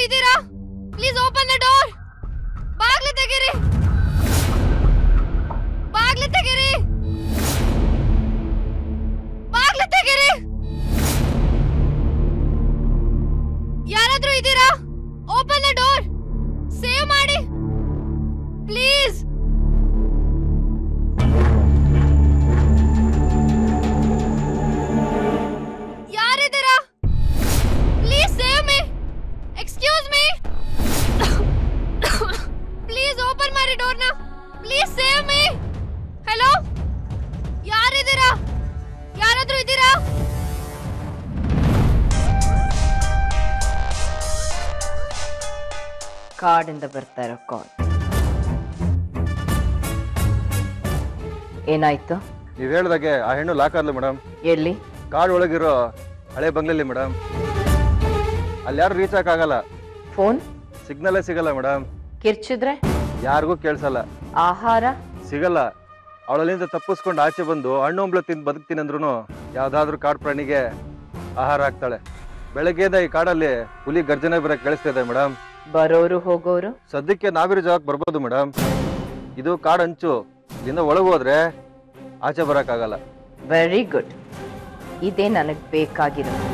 ಇದ್ದೀರಾ please open the door ಬಾಗ್ಲು ತೆಗೀರಿ ಬಾಗ್ಲು ತೆಗೀರಿ ಬಾಗ್ಲು ತೆಗೀರಿ ಯಾರಾದ್ರೂ ಇದ್ದೀರಾ ಓಪನ್ ದ ಡೋರ್ ಸೇವ್ ಮಾಡಿ ಪ್ಲೀಸ್ ಯಾರಿದ್ದೀರಾ please save me excuse me please open ಮಾಡಿ ಡೋರ್ನ ಪ್ಲೀಸ್ ಸೇವ್ ಮೀ ಹಲೋ ಯಾರಿದ್ದೀರಾ ಯಾರಾದ್ರೂ ಇದ್ದೀರಾ ಕಾಡಿಂದ ಬರ್ತಾ ಇರೋ ಕಾಲ್ ಏನಾಯ್ತು ನೀವ್ ಹೇಳ್ದಾಗೆ ಆ ಹೆಣ್ಣು ಲಾಕ್ ಆದ್ಲು ಮೇಡಮ್ ಎಲ್ಲಿ ಕಾಡ್ ಒಳಗಿರೋ ಹಳೆ ಬಂಗ್ಲೆಲಿ ಮೇಡಮ್ ಅಲ್ಲಿ ಯಾರು ರೀಚ್ ಆಗಲ್ಲ ಫೋನ್ ಸಿಗ್ನಲ್ಲೇ ಸಿಗಲ್ಲ ಮೇಡಮ್ ಕಿರ್ಚಿದ್ರೆ ಯಾರಿಗೂ ಕೇಳಿಸಲ್ಲ ಆಹಾರ ಸಿಗಲ್ಲ ಅವಳಲ್ಲಿಂದ ತಪ್ಪಿಸ್ಕೊಂಡು ಆಚೆ ಬಂದು ಹಣ್ಣು ಹಂಬ್ಲ ತಿಂದು ಬದುಕ್ತೀನಿ ಅಂದ್ರೂ ಯಾವ್ದಾದ್ರೂ ಕಾಡು ಪ್ರಾಣಿಗೆ ಆಹಾರ ಹಾಕ್ತಾಳೆ ಬೆಳಗ್ಗೆಯಿಂದ ಈ ಕಾಡಲ್ಲಿ ಹುಲಿ ಗರ್ಜನೆ ಬರಕ್ ಕೇಳಿಸ್ತಾ ಇದೆ ಮೇಡಮ್ ಬರೋರು ಹೋಗೋರು ಸದ್ಯಕ್ಕೆ ನಾವಿರೋ ಜಾಗಕ್ಕೆ ಬರ್ಬೋದು ಮೇಡಮ್ ಇದು ಕಾಡು ಅಂಚು ಇಲ್ಲಿಂದ ಒಳಗೆ ಹೋದ್ರೆ ಆಚೆ ಬರೋಕ್ಕಾಗಲ್ಲ ವೆರಿ ಗುಡ್ ಇದೇ ನನಗೆ ಬೇಕಾಗಿರೋದು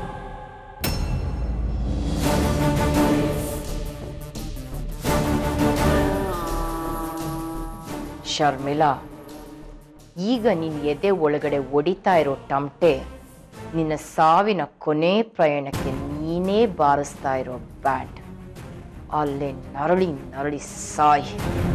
ಶರ್ಮಿಳಾ ಈಗ ನೀನು ಎದೆ ಒಳಗಡೆ ಒಡಿತಾ ಇರೋ ಟಮಟೆ ನಿನ್ನ ಸಾವಿನ ಕೊನೆ ಪ್ರಯಾಣಕ್ಕೆ ನೀನೇ ಬಾರಿಸ್ತಾ ಇರೋ ಬ್ಯಾಟ್ ಅಲ್ಲೇ ನರಳಿ ನರಳಿ ಸಾಯಿ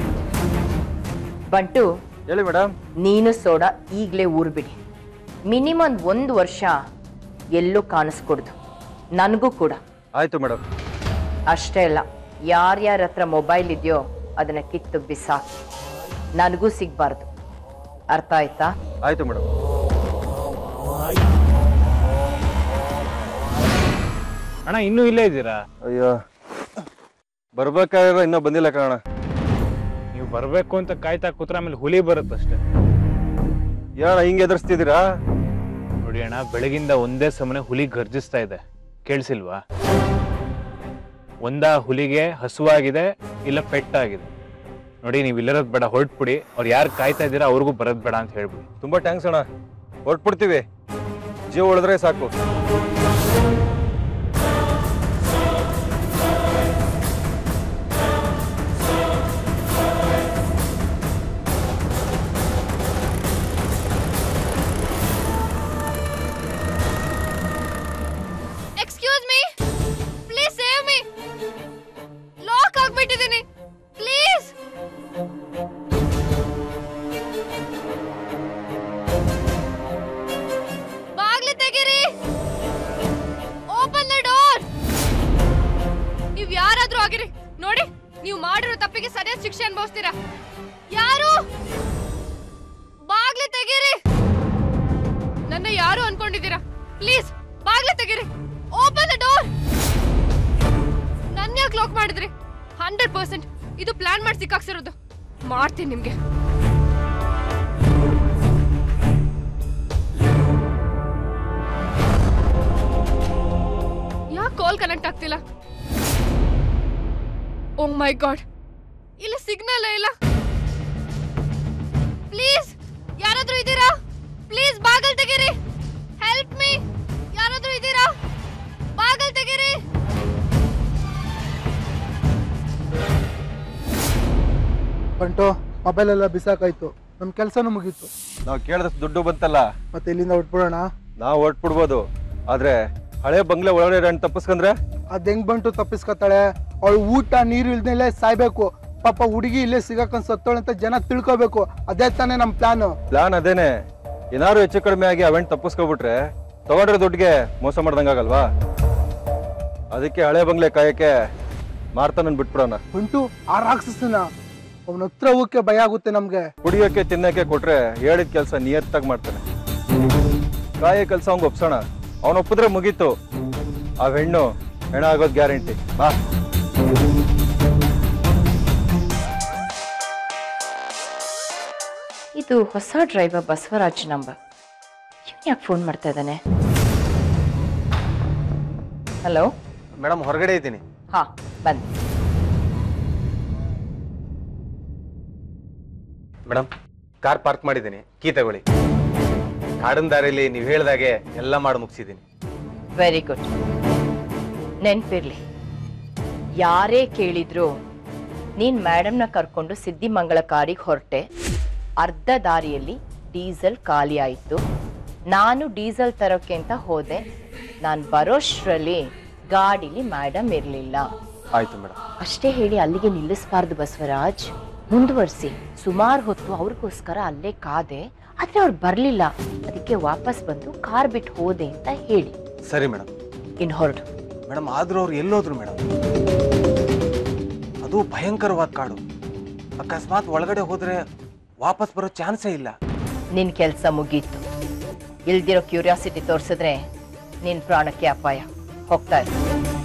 ಬಂಟು ಹೇಳಿ ಮೇಡಮ್ ನೀನು ಸೋಡಾ ಈಗಲೇ ಊರು ಬಿಡಿ ಮಿನಿಮಮ್ ಒಂದು ವರ್ಷ ಎಲ್ಲೂ ಕಾಣಿಸ್ಕೊಡ್ದು ನನಗೂ ಕೂಡ ಆಯ್ತು ಮೇಡಮ್ ಅಷ್ಟೇ ಅಲ್ಲ ಯಾರ್ಯಾರ ಹತ್ರ ಮೊಬೈಲ್ ಇದೆಯೋ ಅದನ್ನ ಕಿತ್ತು ಬಿಸಾಕಿ ನನಗೂ ಸಿಗ್ಬಾರ್ದು ಅರ್ಥ ಆಯ್ತಾ ಆಯ್ತು ಮೇಡಮ್ ಅಣ್ಣ ಇನ್ನೂ ಇಲ್ಲೇ ಇದ್ದೀರಾ ಅಯ್ಯೋ ಬರ್ಬೇಕಾಗಿರೋ ಇನ್ನೂ ಬಂದಿಲ್ಲ ಕಾರಣ ನೀವು ಬರಬೇಕು ಅಂತ ಕಾಯ್ತಾ ಕೂತ್ರೆ ಆಮೇಲೆ ಹುಲಿ ಬರುತ್ತಷ್ಟೇ ಏನಣ್ಣ ಹಿಂಗೆ ಎದುರಿಸ್ತಿದ್ದೀರಾ ನೋಡಿ ಅಣ್ಣ ಬೆಳಗಿಂದ ಒಂದೇ ಸಮನೆ ಹುಲಿ ಗರ್ಜಿಸ್ತಾ ಇದೆ ಕೇಳಿಸಿಲ್ವಾ ಒಂದ ಹುಲಿಗೆ ಹಸುವಾಗಿದೆ ಇಲ್ಲ ಪೆಟ್ಟಾಗಿದೆ ನೋಡಿ ನೀವು ಇಲ್ಲಿರೋದು ಬೇಡ ಹೊರಟ್ಬಿಡಿ ಅವ್ರು ಯಾರು ಕಾಯ್ತಾ ಇದ್ದೀರಾ ಅವ್ರಿಗೂ ಬರೋದು ಬೇಡ ಅಂತ ಹೇಳ್ಬಿಡಿ ತುಂಬಾ ಟ್ಯಾಂಕ್ಸ್ ಅಣ್ಣ ಹೊರಟ್ಬಿಡ್ತೀವಿ ಜೀವ ಉಳಿದ್ರೆ ಸಾಕು excuse me please save me lock ಆಗ್ಬಿಟ್ಟಿದ್ದೀನಿ ಪ್ಲೀಸ್ ಬಾಗ್ಲು ತೆಗೀರಿ ಓಪನ್ ದ ಡೋರ್ ನೀವ್ ಯಾರಾದ್ರೂ ಆಗಿರಿ ನೋಡಿ ನೀವು ಮಾಡಿರೋ ತಪ್ಪಿಗೆ ಸರಿಯಾದ ಶಿಕ್ಷೆ ಅನುಭವಿಸ್ತೀರಾ ಯಾರು ಬಾಗ್ಲು ತೆಗೀರಿ ನನ್ನ ಯಾರು ಅನ್ಕೊಂಡಿದ್ದೀರಾ ಪ್ಲೀಸ್ ಬಾಗ್ಲು ತೆಗೀರಿ ಓಪನ್ ದ ಡೋರ್ ನನ್ನ ಯಾಕೆ ಲಾಕ್ ಮಾಡಿದ್ರಿ ಹಂಡ್ರೆಡ್ ಪರ್ಸೆಂಟ್ ಇದು ಪ್ಲಾನ್ ಮಾಡಿ ಸಿಕ್ಕಾಕ್ಸಿರೋದು ಮಾಡ್ತೀನಿ ನಿಮ್ಗೆ ಯಾಕೆ ಕಾಲ್ ಕನೆಕ್ಟ್ ಆಗ್ತಿಲ್ಲ ಓ ಮೈ ಗಾಡ್ ಇಲ್ಲ ಸಿಗ್ನಲ್ ಇಲ್ಲ ಪ್ಲೀಸ್ ಯಾರಾದ್ರೂ ಇದ್ದೀರಾ ಪ್ಲೀಸ್ ಬಾಗಲ್ ತೆಗೀರಿ ಹೆಲ್ಪ್ ಮೀ ಯಾರಾದ್ರೂ ಇದ್ದೀರಾ ಬಾಗಲ್ ತೆಗೀರಿ ಬಂಟು ಮೊಬೈಲ್ ಎಲ್ಲ ಬಿಸಾಕಾಯ್ತು ನಮ್ಮ ಕೆಲಸನೂ ಮುಗೀತು ನಾವು ಕೇಳಿದಷ್ಟು ದುಡ್ಡು ಬಂತಲ್ಲ ಮತ್ತೆ ಇಲ್ಲಿಂದ ಹೊಟ್ಬಿಡೋಣ ನಾವು ಹೊರಟ್ಬಿಡ್ಬೋದು ಆದ್ರೆ ಹಳೆ ಬಂಗ್ಲೆ ಒಳಗಡೆ ಹಣ್ಣು ತಪ್ಪಿಸ್ಕೊಂಡ್ರೆ ಅದ್ ಹೆಂಗ್ ಬಂಟು ತಪ್ಪಿಸ್ಕೊತಾಳೆ ಅವಳು ಊಟ ನೀರು ಇಲ್ದಲೇ ಸಾಯ್ಬೇಕು ಪಾಪ ಹುಡುಗಿ ಇಲ್ಲೇ ಸಿಗಾಕೊಂಡ್ ಸತ್ತೋಳೆ ಅಂತ ಜನ ತಿಳ್ಕೊಬೇಕು ಅದೇ ತಾನೇ ನಮ್ಮ ಪ್ಲಾನ್ ಪ್ಲಾನ್ ಅದೇನೆ ಏನಾದ್ರು ಹೆಚ್ಚು ಕಡಿಮೆ ಆಗಿ ಅವೆಂಟ್ ತಪ್ಪಿಸ್ಕೊಬಿಟ್ರೆ ತಗೊಂಡ್ರೆ ದುಡ್ಡಿಗೆ ಮೋಸ ಮಾಡ್ದಂಗಾಗಲ್ವಾ ಅದಕ್ಕೆ ಹಳೆ ಬಂಗ್ಲೆ ಕಾಯಕ್ಕೆ ಮಾರ್ತಾನನ್ ಬಿಟ್ಬಿಡೋಣ ಬಂಟು ಆ ರಾಕ್ಷಸನ ಅವನ ಹತ್ರ ಹೋಗಕ್ಕೆ ಭಯ ಆಗುತ್ತೆ ನಮ್ಗೆ ಕುಡಿಯೋಕೆ ತಿನ್ನಕ್ಕೆ ಕೊಟ್ರೆ ಹೇಳಿದ ಕೆಲಸ ನಿಯತ್ತಾಗಿ ಮಾಡ್ತಾನೆ ಕಾಯೋ ಕೆಲಸ ಅವ್ಗೆ ಒಪ್ಸೋಣ ಅವನು ಒಪ್ಪಿದ್ರೆ ಮುಗೀತು ಆ ಹೆಣ್ಣು ಹೆಣ ಆಗೋದು ಗ್ಯಾರಂಟಿ ಬಾ ಇದು ಹೊಸ ಡ್ರೈವರ್ ಬಸವರಾಜ್ ನಂಬರ್ ಇವನು ಯಾಕೆ ಫೋನ್ ಮಾಡ್ತಾ ಇದ್ದಾನೆ ಹಲೋ ಮೇಡಮ್ ಹೊರಗಡೆ ಇದ್ದೀನಿ ಹಾ ಬಂದೆ ಮೇಡಮ್ ಕಾರ್ ಪಾರ್ಕ್ ಮಾಡಿದ್ದೀನಿ ಕೀ ತಗೊಳ್ಳಿ ಕಾಡಿನ ದಾರಿಯಲ್ಲಿ ನೀವು ಹೇಳ್ದಾಗೆ ಎಲ್ಲ ಮಾಡಿ ಮುಗಿಸಿದ್ದೀನಿ ವೆರಿ ಗುಡ್ ನೆನ್ಪಿರ್ಲಿ ಯಾರೇ ಕೇಳಿದ್ರು ನೀನ್ ಮೇಡಮ್ನ ಕರ್ಕೊಂಡು ಸಿದ್ಧಿಮಂಗಳ ಕಾರಿಗೆ ಹೊರಟೆ ಅರ್ಧ ದಾರಿಯಲ್ಲಿ ಡೀಸೆಲ್ ಖಾಲಿ ಆಯಿತು ನಾನು ಡೀಸೆಲ್ ತರೋಕೆ ಅಂತ ಹೋದೆ ನಾನು ಬರೋಷ್ರಲ್ಲಿ ಗಾಡಿಲಿ ಮೇಡಮ್ ಇರಲಿಲ್ಲ ಆಯ್ತು ಮೇಡಮ್ ಅಷ್ಟೇ ಹೇಳಿ ಅಲ್ಲಿಗೆ ನಿಲ್ಲಿಸಬಾರ್ದು ಬಸವರಾಜ್ ಮುಂದುವರಿಸಿ ಸುಮಾರು ಹೊತ್ತು ಅವ್ರಿಗೋಸ್ಕರ ಅಲ್ಲೇ ಕಾದೆ ಆದ್ರೆ ಅವ್ರು ಬರ್ಲಿಲ್ಲ ಅದಕ್ಕೆ ವಾಪಸ್ ಬಂದು ಕಾರ್ ಬಿಟ್ಟು ಹೋದೆ ಅಂತ ಹೇಳಿ ಸರಿ ಮೇಡಮ್ ಇನ್ ಹೊರಡು ಮೇಡಮ್ ಆದ್ರೂ ಅವ್ರು ಎಲ್ಲೋದ್ರು ಮೇಡಮ್ ಅದು ಭಯಂಕರವಾದ ಕಾಡು ಅಕಸ್ಮಾತ್ ಒಳಗಡೆ ಹೋದ್ರೆ ವಾಪಸ್ ಬರೋ ಚಾನ್ಸೇ ಇಲ್ಲ ನಿನ್ ಕೆಲ್ಸ ಮುಗೀತು ಇಲ್ದಿರೋ ಕ್ಯೂರಿಯಾಸಿಟಿ ತೋರಿಸಿದ್ರೆ ನಿನ್ ಪ್ರಾಣಕ್ಕೆ ಅಪಾಯ ಹೋಗ್ತಾ ಇರು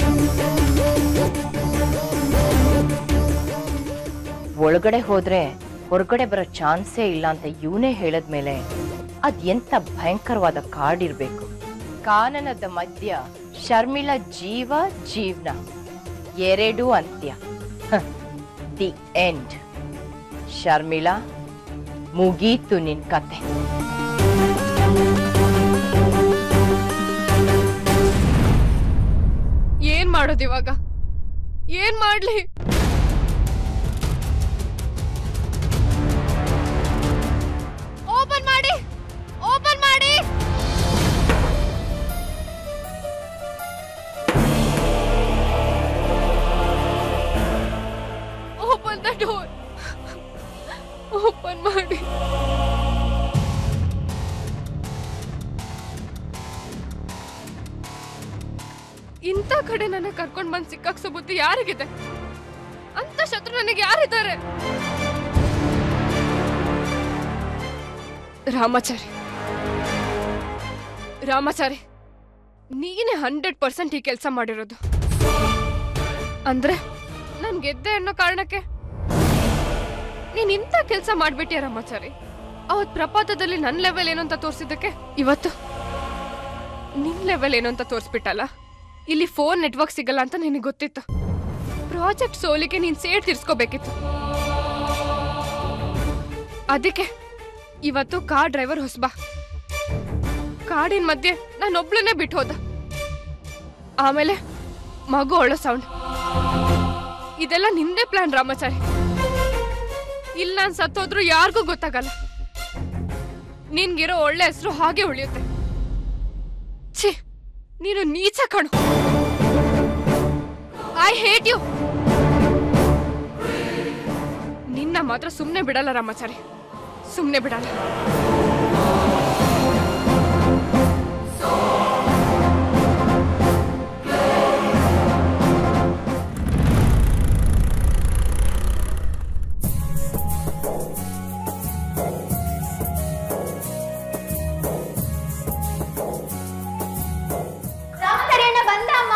ಒಳಗಡೆ ಹೋದ್ರೆ ಹೊರಗಡೆ ಬರೋ ಚಾನ್ಸೇ ಇಲ್ಲ ಅಂತ ಇವನೇ ಹೇಳದ್ಮೇಲೆ ಅದ್ ಎಂತ ಭಯಂಕರವಾದ ಕಾಡಿರ್ಬೇಕು ಕಾನನದ ಮಧ್ಯ ಶರ್ಮಿಳಾ ಜೀವ ಜೀವನ ಎರಡೂ ಅಂತ್ಯ ದಿ ಎಂಡ್ ಶರ್ಮಿಳಾ ಮುಗೀತು ನಿನ್ ಕತೆ ಏನ್ ಮಾಡೋದು ಇವಾಗ ಏನ್ ಮಾಡ್ಲಿ ಓಪನ್ ಮಾಡಿ ಓಪನ್ ಮಾಡಿ ಓಪನ್ ದ ಡೋರ್ ಓಪನ್ ಮಾಡಿ ಇಂಥ ಕಡೆ ನನ್ನ ಕರ್ಕೊಂಡ್ ಬಂದ್ ಸಿಕ್ಕಾಕ್ಸೋ ಬುದ್ಧಿ ಯಾರಿಗಿದೆ ಅಂತ ಶತ್ರು ನನಗೆ ಯಾರಿದ್ದಾರೆ ರಾಮಾಚಾರಿ ರಾಮಾಚಾರಿ ನೀನೇ ಹಂಡ್ರೆಡ್ ಪರ್ಸೆಂಟ್ ಈ ಕೆಲಸ ಮಾಡಿರೋದು ಅಂದ್ರೆ ನನ್ ಗೆದ್ದೆ ಅನ್ನೋ ಕಾರಣಕ್ಕೆ ನೀನ್ ಇಂಥ ಕೆಲಸ ಮಾಡ್ಬಿಟ್ಟಿಯ ರಾಮಾಚಾರಿ ಅವತ್ ಪ್ರಪಾತದಲ್ಲಿ ನನ್ ಲೆವೆಲ್ ಏನು ಅಂತ ತೋರಿಸಿದ್ದಕ್ಕೆ ಇವತ್ತು ನಿನ್ ಲೆವೆಲ್ ಏನು ಅಂತ ತೋರಿಸ್ಬಿಟ್ಟಲ್ಲ ಇಲ್ಲಿ ಫೋನ್ ನೆಟ್ವರ್ಕ್ ಸಿಗಲ್ಲ ಅಂತ ನಿನಗೆ ಗೊತ್ತಿತ್ತು ಪ್ರಾಜೆಕ್ಟ್ ಸೋಲಿಗೆ ನೀನ್ ಸೇಡ್ ತೀರ್ಸ್ಕೋಬೇಕಿತ್ತು ಅದಕ್ಕೆ ಇವತ್ತು ಕಾರ್ ಡ್ರೈವರ್ ಹೊಸಬಾ ಕಾಡಿನ ಮಧ್ಯೆ ನಾನೊಬ್ಳನ್ನೇ ಬಿಟ್ಟು ಹೋದ ಆಮೇಲೆ ಮಗು ಒಳ್ಳೋ ಸೌಂಡ್ ಇದೆಲ್ಲ ನಿಂದೇ ಪ್ಲಾನ್ ರಾಮಾಚಾರಿ ಇಲ್ಲಿ ನಾನು ಸತ್ತೋದ್ರೂ ಯಾರಿಗೂ ಗೊತ್ತಾಗಲ್ಲ ನಿನ್ಗಿರೋ ಒಳ್ಳೆ ಹೆಸರು ಹಾಗೆ ಉಳಿಯುತ್ತೆ ಛೀ ನೀನು ನೀಚ ಕಣು ಐ ಹೇಟ್ ಯು ನಿನ್ನ ಮಾತ್ರ ಸುಮ್ಮನೆ ಬಿಡಲ್ಲ ರಾಮಾಚಾರಿ ಸುಮ್ಮನೆ ಬಿಡಲ್ಲ ರಾಮಚರಣ ಬಂದಮ್ಮ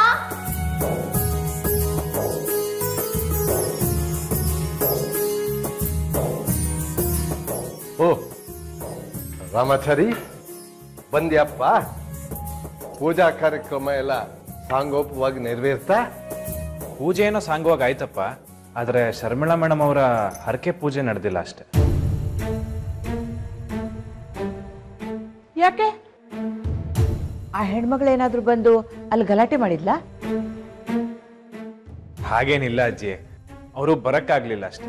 ಓ ರಾಮಾಚಾರಿ ಬಂದ್ಯಪ್ಪ ಪೂಜಾ ಕಾರ್ಯಕ್ರಮ ಎಲ್ಲ ಸಾಂಗೋಪವಾಗಿ ನೆರವೇರ್ತಾ ಪೂಜೆ ಏನೋ ಸಾಂಗವಾಗಿ ಆಯ್ತಪ್ಪ ಆದ್ರೆ ಶರ್ಮಿಳಾ ಮೇಡಮ್ ಅವರ ಹರಕೆ ಪೂಜೆ ನಡೆದಿಲ್ಲ ಅಷ್ಟೇ ಯಾಕೆ ಆ ಹೆಣ್ಮಗಳೇನಾದ್ರೂ ಬಂದು ಅಲ್ಲಿ ಗಲಾಟೆ ಮಾಡಿದ್ಲಾ ಹಾಗೇನಿಲ್ಲ ಅಜ್ಜಿ ಅವರು ಬರಕ್ಕಾಗ್ಲಿಲ್ಲ ಅಷ್ಟೇ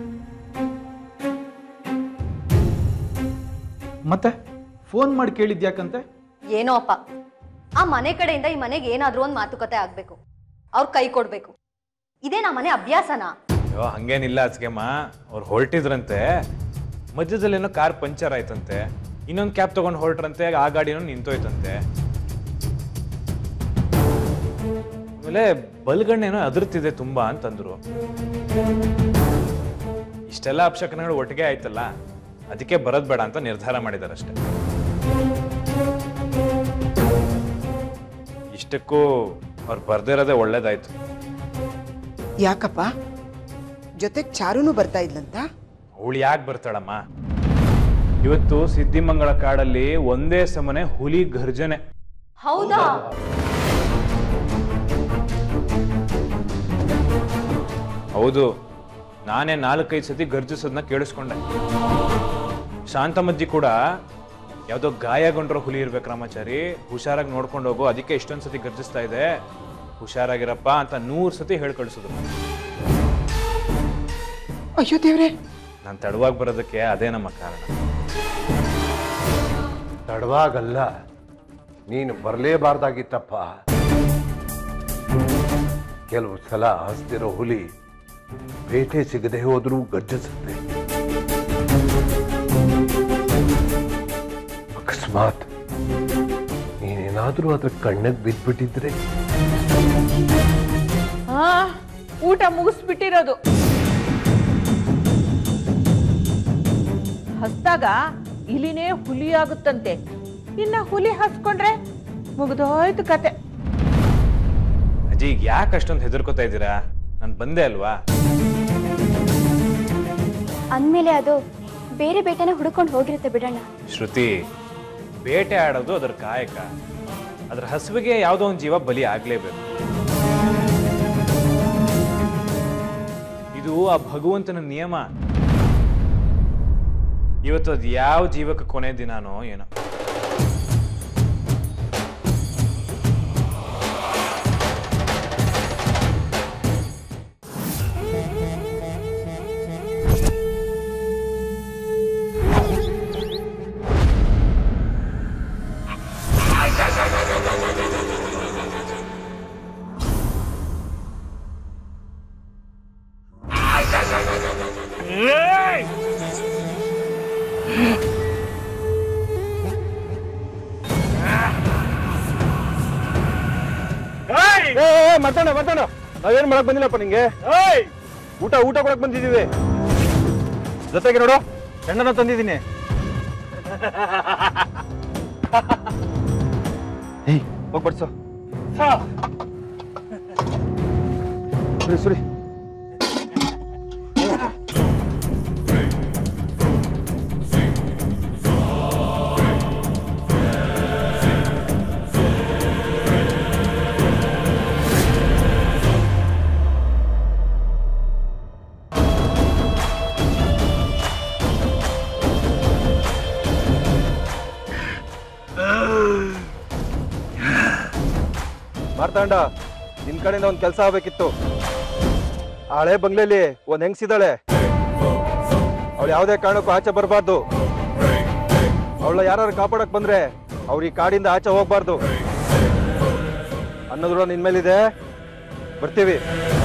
ಮತ್ತೆ ಫೋನ್ ಮಾಡಿ ಕೇಳಿದ್ಯಾಕಂತೆ ಏನೋ ಅಪ್ಪ ಆ ಮನೆ ಕಡೆಯಿಂದ ಈ ಮನೆಗೆ ಏನಾದ್ರೂ ಒಂದು ಮಾತುಕತೆ ಆಗ್ಬೇಕು ಅವ್ರ ಕೈ ಕೊಡ್ಬೇಕು ಇದೇ ನಾ ಮನೆ ಅಭ್ಯಾಸನಾ ಅಯ್ಯೋ ಹಂಗೇನಿಲ್ಲ ಅಚ್ಗೆಮ್ಮ ಅವ್ರು ಹೊರಟಿದ್ರಂತೆ ಮಧ್ಯದಲ್ಲೇನೋ ಕಾರ್ ಪಂಚರ್ ಆಯ್ತಂತೆ ಇನ್ನೊಂದು ಕ್ಯಾಬ್ ತಗೊಂಡು ಹೊರಟ್ರಂತೆ ಆ ಗಾಡಿನೂ ನಿಂತೋಯ್ತಂತೆ ಆಮೇಲೆ ಬಲ್ಗಣ್ಣೇನೋ ಅದರ್ತಿದೆ ತುಂಬಾ ಅಂತಂದ್ರು ಇಷ್ಟೆಲ್ಲ ಅಪಶಕನಗಳು ಒಟ್ಟಿಗೆ ಆಯ್ತಲ್ಲ ಅದಕ್ಕೆ ಬರೋದ್ ಬೇಡ ಅಂತ ನಿರ್ಧಾರ ಮಾಡಿದಾರೆ ಅಷ್ಟೇ ಇಷ್ಟಕ್ಕೂ ಅವ್ರು ಬರ್ದಿರೋದೇ ಒಳ್ಳೇದಾಯ್ತು ಯಾಕಪ್ಪ ಜೊತೆಗೆ ಚಾರುನು ಬರ್ತಾ ಇದ್ಲಂತ ಅವಳು ಯಾಕೆ ಬರ್ತಾಳಮ್ಮ ಇವತ್ತು ಸಿದ್ಧಿಮಂಗಳ ಕಾಡಲ್ಲಿ ಒಂದೇ ಸಮನೆ ಹುಲಿ ಗರ್ಜನೆ ಹೌದಾ ಹೌದು ನಾನೇ ನಾಲ್ಕೈದು ಸತಿ ಗರ್ಜಿಸೋದನ್ನ ಕೇಳಿಸ್ಕೊಂಡೆ ಶಾಂತಮಜ್ಜಿ ಕೂಡ ಯಾವುದೋ ಗಾಯಗೊಂಡ್ರೋ ಹುಲಿ ಇರ್ಬೇಕು ರಾಮಾಚಾರಿ ಹುಷಾರಾಗಿ ನೋಡ್ಕೊಂಡು ಹೋಗು ಅದಕ್ಕೆ ಇಷ್ಟೊಂದು ಸತಿ ಗರ್ಜಿಸ್ತಾ ಇದೆ ಹುಷಾರಾಗಿರಪ್ಪ ಅಂತ ನೂರು ಸತಿ ಹೇಳಿ ಕಳಿಸಿದ್ರು ಅಯ್ಯೋ ದೇವ್ರೆ ನಾನು ತಡವಾಗಿ ಬರೋದಕ್ಕೆ ಅದೇ ನಮ್ಮ ಕಾರಣ ತಡವಾಗಲ್ಲ ನೀನು ಬರಲೇಬಾರ್ದಾಗಿತ್ತಪ್ಪ ಕೆಲವು ಸಲ ಹಸ್ತಿರೋ ಹುಲಿ ಬೇಟೆ ಸಿಗದೆ ಹೋದ್ರೂ ಗರ್ಜಿಸುತ್ತೆ ಅಕಸ್ಮಾತ್ ನೀನೇನಾದ್ರೂ ಅದ್ರ ಕಣ್ಣಿಗೆ ಬಿದ್ದ್ಬಿಟ್ಟಿದ್ರೆ ಹಾ ಊಟ ಮುಗಿಸ್ಬಿಟ್ಟಿರೋದು ಹಸ್ದಾಗ ಇಲಿನೇ ಹುಲಿ ಆಗುತ್ತಂತೆ ಇನ್ನ ಹುಲಿ ಹಸ್ಕೊಂಡ್ರೆ ಮುಗ್ದೋಯ್ತು ಕತೆ ಅಜ್ಜಿ ಈಗ ಯಾಕೆ ಅಷ್ಟೊಂದು ಹೆದರ್ಕೋತಾ ಇದ್ದೀರಾ ನಾನು ಬಂದೆ ಅಲ್ವಾ ಅಂದ್ಮೇಲೆ ಅದು ಬೇರೆ ಬೇಟೆನ ಹುಡ್ಕೊಂಡು ಹೋಗಿರುತ್ತೆ ಬಿಡಣ್ಣ ಶ್ರುತಿ ಬೇಟೆ ಆಡೋದು ಅದರ ಕಾಯಕ ಅದ್ರ ಹಸುವಿಗೆ ಯಾವುದೋ ಒಂದು ಜೀವ ಬಲಿ ಆಗ್ಲೇಬೇಕು ಇದು ಆ ಭಗವಂತನ ನಿಯಮ ಇವತ್ತು ಅದು ಯಾವ ಜೀವಕ್ಕೆ ಕೊನೆ ದಿನಾನೋ ಏನೋ ಮತ್ತಣ್ಣ ಮತ್ತಣ್ಣ ನಾವೇನ್ ಮಾಡಕ್ ಬಂದಿಲ್ಲಪ್ಪ ನಿಂಗೆ ಊಟ ಊಟ ಕೊಡಕ್ ಬಂದಿದೀವಿ ಜೊತೆಗೆ ನೋಡು ಹೆಣ್ಣನ ತಂದಿದ್ದೀನಿ ಏಯ್ ಹೋಗ್ ಬಡ್ಸು ಸುರಿ ಸುರಿ ಮಾರ್ತಾಂಡ ನಿನ್ ಕಡೆಯಿಂದ ಒಂದ್ ಕೆಲಸ ಆಗ್ಬೇಕಿತ್ತು ಆ ಹಳೆ ಬಂಗ್ಲೆಲಿ ಒಂದ್ ಹೆಂಗ್ಸಿದಾಳೆ ಅವಳು ಯಾವುದೇ ಕಾರಣಕ್ಕೂ ಆಚೆ ಬರಬಾರ್ದು ಅವಳ ಯಾರು ಕಾಪಾಡಕ್ ಬಂದ್ರೆ ಅವ್ರು ಈ ಕಾಡಿಂದ ಆಚೆ ಹೋಗ್ಬಾರ್ದು ಅನ್ನೋದ್ರ ನಿನ್ ಮೇಲಿದೆ ಬರ್ತೀವಿ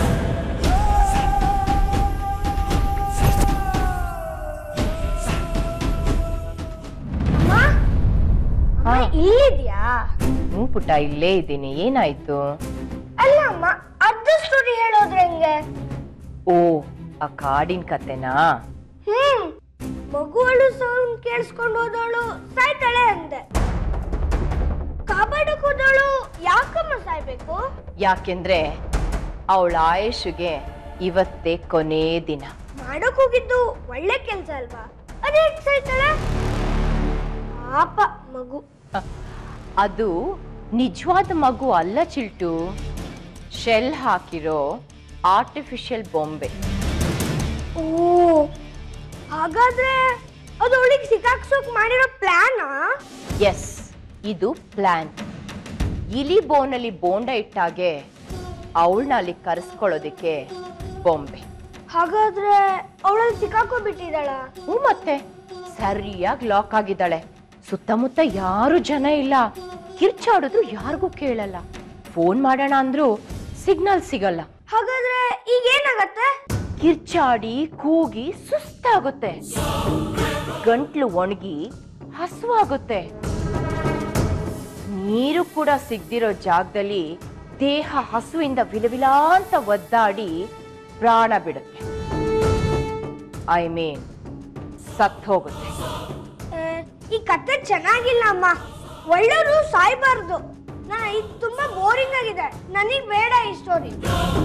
ಇಲ್ಲಿದ್ಯಾ ಹ್ಞೂ ಪುಟ್ಟ ಇಲ್ಲೇ ಇದ್ದೀನಿ ಏನಾಯ್ತು ಅಲ್ಲ ಅಮ್ಮ ಅರ್ಧ ಸ್ಟೋರಿ ಹೇಳೋದ್ರೆ ಹೆಂಗೆ ಓ ಆ ಕಾಡಿನ ಕತೆನಾ ಹ್ಮ್ ಮಗುವಳು ಸೌಂಡ್ ಕೇಳಿಸ್ಕೊಂಡು ಹೋದವಳು ಸಾಯ್ತಾಳೆ ಅಂದೆ ಕಾಪಾಡಕ್ ಹೋದವಳು ಯಾಕಮ್ಮ ಸಾಯ್ಬೇಕು ಯಾಕೆಂದ್ರೆ ಅವಳ ಆಯುಷ್ಗೆ ಇವತ್ತೇ ಕೊನೇ ದಿನ ಮಾಡಕ್ ಹೋಗಿದ್ದು ಒಳ್ಳೆ ಕೆಲ್ಸ ಅಲ್ವಾ ಅದೇ ಸಾಯ್ತಾಳೆ ಪಾಪ ಮಗು ಅದು ನಿಜವಾದ ಮಗು ಅಲ್ಲ ಚಿಲ್ಟು ಶೆಲ್ ಹಾಕಿರೋ ಆರ್ಟಿಫಿಷಿಯಲ್ ಬೊಂಬೆ ಓ ಹಾಗಾದ್ರೆ ಅದು ಅವಳಿಗೆ ಸಿಕ್ಕಾಕ್ಸೋಕ್ ಮಾಡಿರೋ ಪ್ಲಾನಾ ಎಸ್ ಇದು ಪ್ಲಾನ್ ಇಲಿ ಬೋನಲ್ಲಿ ಬೋಂಡ ಇಟ್ಟಾಗೆ ಅವಳನ್ನ ಅಲ್ಲಿ ಕರೆಸ್ಕೊಳ್ಳೋದಕ್ಕೆ ಬೊಂಬೆ ಹಾಗಾದ್ರೆ ಅವಳಲ್ಲಿ ಸಿಕ್ಕಾಕೋಬಿಟ್ಟಿದ್ದಾಳ ಹ್ಞೂ ಮತ್ತೆ ಸರಿಯಾಗಿ ಲಾಕ್ ಆಗಿದ್ದಾಳೆ ಸುತ್ತಮುತ್ತ ಯಾರು ಜನ ಇಲ್ಲ ಕಿರ್ಚಾಡಿದ್ರು ಯಾರಿಗೂ ಕೇಳಲ್ಲ ಫೋನ್ ಮಾಡೋಣ ಅಂದ್ರೂ ಸಿಗ್ನಲ್ ಸಿಗಲ್ಲ ಹಾಗಾದ್ರೆ ಈಗ ಏನಾಗತ್ತೆ ಕಿರ್ಚಾಡಿ ಕೂಗಿ ಸುಸ್ತಾಗುತ್ತೆ ಗಂಟ್ಲು ಒಣಗಿ ಹಸುವಾಗುತ್ತೆ ನೀರು ಕೂಡ ಸಿಗ್ದಿರೋ ಜಾಗದಲ್ಲಿ ದೇಹ ಹಸುವಿಂದ ವಿಲವಿಲ ಅಂತ ಒದ್ದಾಡಿ ಪ್ರಾಣ ಬಿಡುತ್ತೆ ಐ ಮೀನ್ ಸತ್ ಹೋಗುತ್ತೆ ಆ, ಈ ಕತೆ ಚೆನ್ನಾಗಿಲ್ಲ ಅಮ್ಮ ಒಳ್ಳೆಯವರು ಸಾಯ್ಬಾರ್ದು ನಾ ಇದು ತುಂಬಾ ಬೋರಿಂಗ್ ಆಗಿದೆ ನನಗ್ ಬೇಡ ಈ ಸ್ಟೋರಿ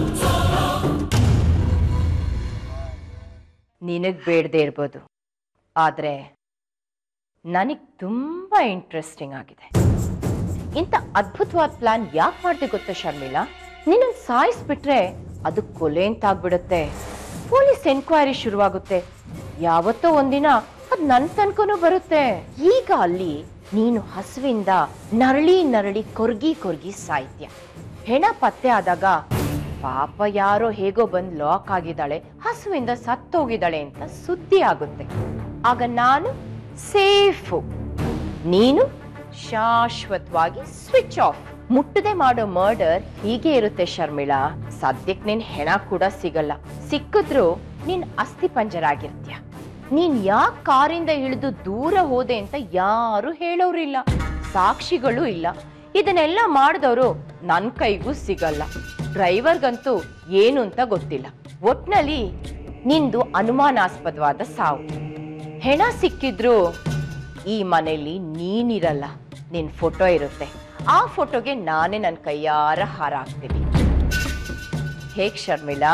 ನಿನಗ್ ಬೇಡದೇ ಇರ್ಬೋದು ಆದ್ರೆ ನನಗ್ ತುಂಬಾ ಇಂಟ್ರೆಸ್ಟಿಂಗ್ ಆಗಿದೆ ಇಂಥ ಅದ್ಭುತವಾದ ಪ್ಲಾನ್ ಯಾಕೆ ಮಾಡ್ದೆ ಗೊತ್ತಾ ಶರ್ಮಿಳಾ ನಿನ್ನ ಸಾಯಿಸ್ಬಿಟ್ರೆ ಅದು ಕೊಲೆ ಅಂತ ಆಗ್ಬಿಡುತ್ತೆ ಪೊಲೀಸ್ ಎನ್ಕ್ವೈರಿ ಶುರುವಾಗುತ್ತೆ ಯಾವತ್ತೋ ಒಂದಿನ ಅದ್ ನನ್ ತನ್ಕನೂ ಬರುತ್ತೆ ಈಗ ಅಲ್ಲಿ ನೀನು ಹಸುವಿಂದ ನರಳಿ ನರಳಿ ಕೊರ್ಗಿ ಕೊರ್ಗಿ ಸಾಯ್ತ್ಯ ಹೆಣ ಪತ್ತೆ ಆದಾಗ ಪಾಪ ಯಾರೋ ಹೇಗೋ ಬಂದ್ ಲಾಕ್ ಆಗಿದ್ದಾಳೆ ಹಸುವಿಂದ ಸತ್ತೋಗಿದ್ದಾಳೆ ಅಂತ ಸುದ್ದಿ ಆಗುತ್ತೆ ಆಗ ನಾನು ಸೇಫು ನೀನು ಶಾಶ್ವತವಾಗಿ ಸ್ವಿಚ್ ಆಫ್ ಮುಟ್ಟದೆ ಮಾಡೋ ಮರ್ಡರ್ ಹೀಗೆ ಇರುತ್ತೆ ಶರ್ಮಿಳಾ ಸದ್ಯಕ್ಕೆ ನಿನ್ ಹೆಣ ಕೂಡ ಸಿಗಲ್ಲ ಸಿಕ್ಕಿದ್ರು ನೀನ್ ಅಸ್ಥಿ ಪಂಜರಾಗಿರ್ತೀಯ ನೀನ್ ಯಾಕೆ ಕಾರಿಂದ ಇಳಿದು ದೂರ ಹೋದೆ ಅಂತ ಯಾರು ಹೇಳೋರಿಲ್ಲ ಸಾಕ್ಷಿಗಳು ಇಲ್ಲ ಇದನ್ನೆಲ್ಲ ಮಾಡಿದವರು ನನ್ ಕೈಗೂ ಸಿಗಲ್ಲ ಡ್ರೈವರ್ಗಂತೂ ಏನು ಅಂತ ಗೊತ್ತಿಲ್ಲ ಒಟ್ನಲ್ಲಿ ನಿಂದು ಅನುಮಾನಾಸ್ಪದವಾದ ಸಾವು ಹೆಣ ಸಿಕ್ಕಿದ್ರು ಈ ಮನೆಯಲ್ಲಿ ನೀನಿರಲ್ಲ ನಿನ್ ಫೋಟೋ ಇರುತ್ತೆ ಆ ಫೋಟೋಗೆ ನಾನೇ ನನ್ನ ಕೈಯಾರ ಹಾರ ಹಾಕ್ತೀನಿ ಹೇಗ್ ಶರ್ಮಿಳಾ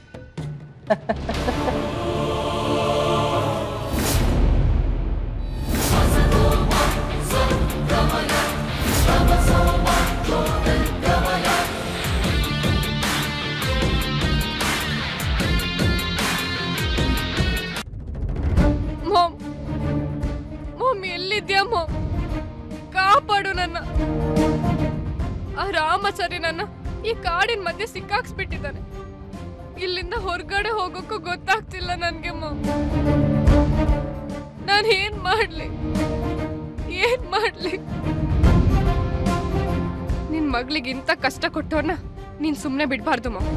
ಮಾಮ್ ಮಾಮ್ ಎಲ್ಲಿದ್ಯಾ ಮಾಮ್ ಕಾಪಾಡು ನನ್ನ ಆ ರಾಮಾಚಾರಿ ನನ್ನ ಈ ಕಾಡಿನ ಮಧ್ಯೆ ಸಿಕ್ಕಾಕ್ಸ್ಬಿಟ್ಟಿದ್ದಾನೆ ಇಲ್ಲಿಂದ ಹೊರಗಡೆ ಹೋಗೋಕ್ಕೂ ಗೊತ್ತಾಗ್ತಿಲ್ಲ ನನ್ಗೆ ಮಾಮ್ ನಾನು ಏನ್ ಮಾಡ್ಲಿ ಏನ್ ಮಾಡ್ಲಿ ನಿನ್ ಮಗಳಿಗೆ ಇಂಥ ಕಷ್ಟ ಕೊಟ್ಟವ್ರನ್ನ ನೀನ್ ಸುಮ್ನೆ ಬಿಡ್ಬಾರ್ದು ಮಾಮ್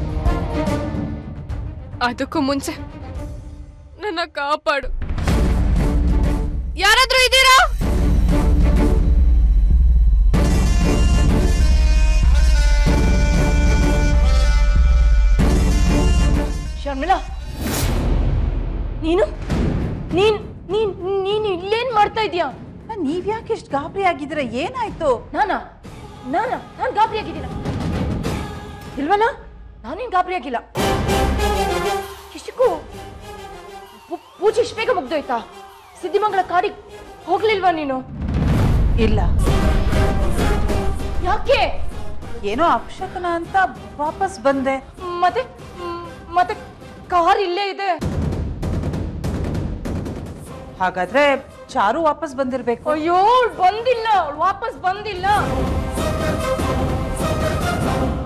ಅದಕ್ಕೂ ಮುಂಚೆ ನನ್ನ ಕಾಪಾಡು ಯಾರಾದ್ರೂ ಇದ್ದೀರಾ ಶರ್ಮಿಳಾ ನೀನು ನೀನ್ ನೀನ್ ನೀನ್ ಇಲ್ಲೇನ್ ಮಾಡ್ತಾ ಇದೀಯಾ ನೀವ್ ಯಾಕೆ ಇಷ್ಟು ಗಾಬರಿ ಆಗಿದ್ರೆ ಏನಾಯ್ತು ನಾನಾ ನಾನಾ ನಾನ್ ಗಾಬರಿ ಆಗಿದ್ದೀನ ಇಲ್ವಲ್ಲ ನಾನೇನ್ ಗಾಬರಿ ಆಗಿಲ್ಲ ಇಷ್ಟಕ್ಕೂ ಪೂ- ಪೂಜೆ ಇಷ್ಟು ಬೇಗ ಮುಗ್ದೋಯ್ತಾ ಸಿದ್ಧಿಮಂಗಳ ಕಾಡಿಗೆ ಹೋಗ್ಲಿಲ್ವಾ ನೀನು ಇಲ್ಲ ಯಾಕೆ ಏನೋ ಅಪಶಕನ ಅಂತ ವಾಪಸ್ ಬಂದೆ ಮತ್ತೆ ಮ್, ಮತ್ತೆ ಕಾರ್ ಇಲ್ಲೇ ಇದೆ ಹಾಗಾದ್ರೆ ಚಾರು ವಾಪಸ್ ಬಂದಿರ್ಬೇಕು ಅಯ್ಯೋ ಅವ್ಳ್ ಬಂದಿಲ್ಲ ಅವ್ಳು ವಾಪಸ್ ಬಂದಿಲ್ಲ